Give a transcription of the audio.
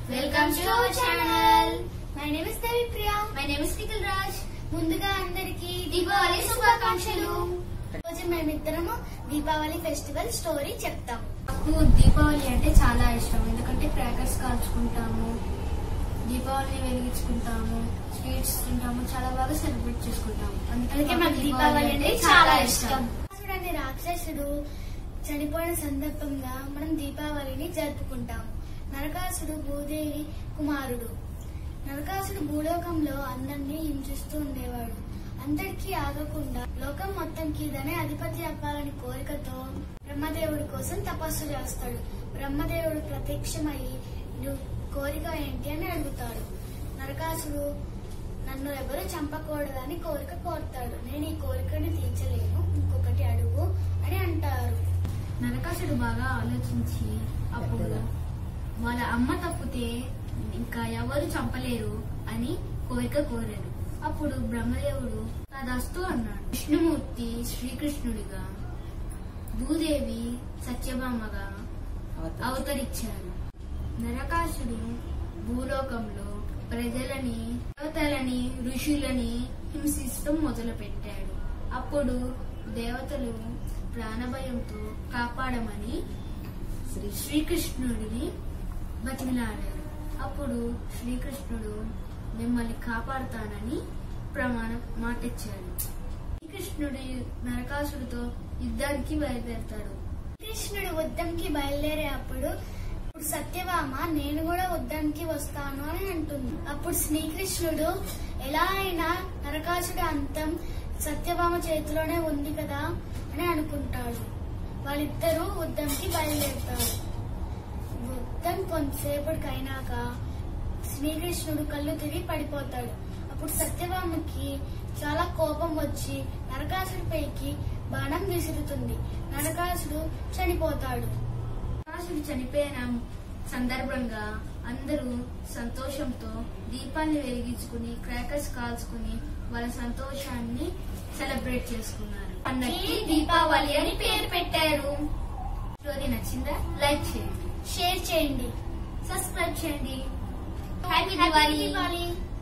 welcome to our channel my name is Devi Priya my name is Nikhil Raj ముందుగా అందరికి దీపావళి శుభాకాంక్షలు రోజు మేమిద్దరము దీపావళి ఫెస్టివల్ స్టోరీ చెప్తాం నాకు దీపావళి అంటే చాలా ఇష్టం ఎందుకంటే క్రాకర్స్ కాల్చుకుంటాము దీపావళిని వెలిగించుకుంటాము స్వీట్స్ తింటాము చాలా బాగా సెలబ్రేట్ చేసుకుంటాము అందుకే మాకు దీపావళి అంటే చాలా ఇష్టం చూడండి రాక్షసుడు చనిపోయిన సందర్భంగా మనం దీపావళిని జరుపుకుంటాం నరకాసుడు భూదేవి కుమారుడు నరకాసుడు భూలోకంలో అందరినీ హింసిస్తూ ఉండేవాడు అందరికీ ఆగకుండా లోకం మొత్తంకి ఇదనే అధిపతి అవ్వాలని కోరికతో బ్రహ్మదేవుడి కోసం తపస్సు చేస్తాడు బ్రహ్మదేవుడు ప్రత్యక్షమై "నువ్వు కోరిక ఏంటి అని అడుగుతాడు నరకాసుడు నన్ను ఎవరు చంపకూడదని కోరిక కోరుతాడు నేను ఈ కోరికని తీర్చలేను ఇంకొకటి అడుగు అని అంటారు నరకాసుడు బాగా ఆలోచించి అప్పుడు వాళ్ళ అమ్మ తప్పితే ఇంకా ఎవరు చంపలేరు అని కోరిక కోరాడు అప్పుడు బ్రహ్మదేవుడు తదస్తు అన్నాడు విష్ణుమూర్తి శ్రీకృష్ణుడిగా భూదేవి సత్యభామగా అవతరించారు నరకాసుడు భూలోకంలో ప్రజలని దేవతలని ఋషులని హింసిస్తూ మొదలుపెట్టాడు అప్పుడు దేవతలు ప్రాణభయంతో కాపాడమని శ్రీకృష్ణుడిని బతిమిలాడారు అప్పుడు శ్రీకృష్ణుడు మిమ్మల్ని కాపాడుతానని ప్రమాణం మాటిచ్చాడు శ్రీకృష్ణుడి నరకాసుడితో యుద్ధానికి బయలుదేరతాడు కృష్ణుడు యుద్ధంకి బయలుదేరే అప్పుడు ఇప్పుడు సత్యభామ నేను కూడా యుద్ధానికి వస్తాను అని అంటుంది అప్పుడు శ్రీకృష్ణుడు ఎలా అయినా నరకాసుడి అంతం సత్యభామ చేతిలోనే ఉంది కదా అని అనుకుంటాడు వాళ్ళిద్దరూ యుద్ధంకి బయలుదేరుతారు యుద్ధం కొంతసేపటికి అయినాక శ్రీకృష్ణుడు కళ్ళు తిరిగి పడిపోతాడు అప్పుడు సత్యభామకి చాలా కోపం వచ్చి నరకాసుడి పైకి బాణం విసురుతుంది నరకాసుడు చనిపోతాడు నరకాసుడు చనిపోయిన సందర్భంగా అందరూ సంతోషంతో దీపాన్ని వెలిగించుకుని క్రాకర్స్ కాల్చుకుని వాళ్ళ సంతోషాన్ని సెలబ్రేట్ చేసుకున్నారు పండగకి దీపావళి అని పేరు పెట్టారు స్టోరీ నచ్చిందా లైక్ చేయండి షేర్ చేయండి సబ్స్క్రైబ్ చేయండి హ్యాపీ హ్యాపీ దివాళీ దివాళీ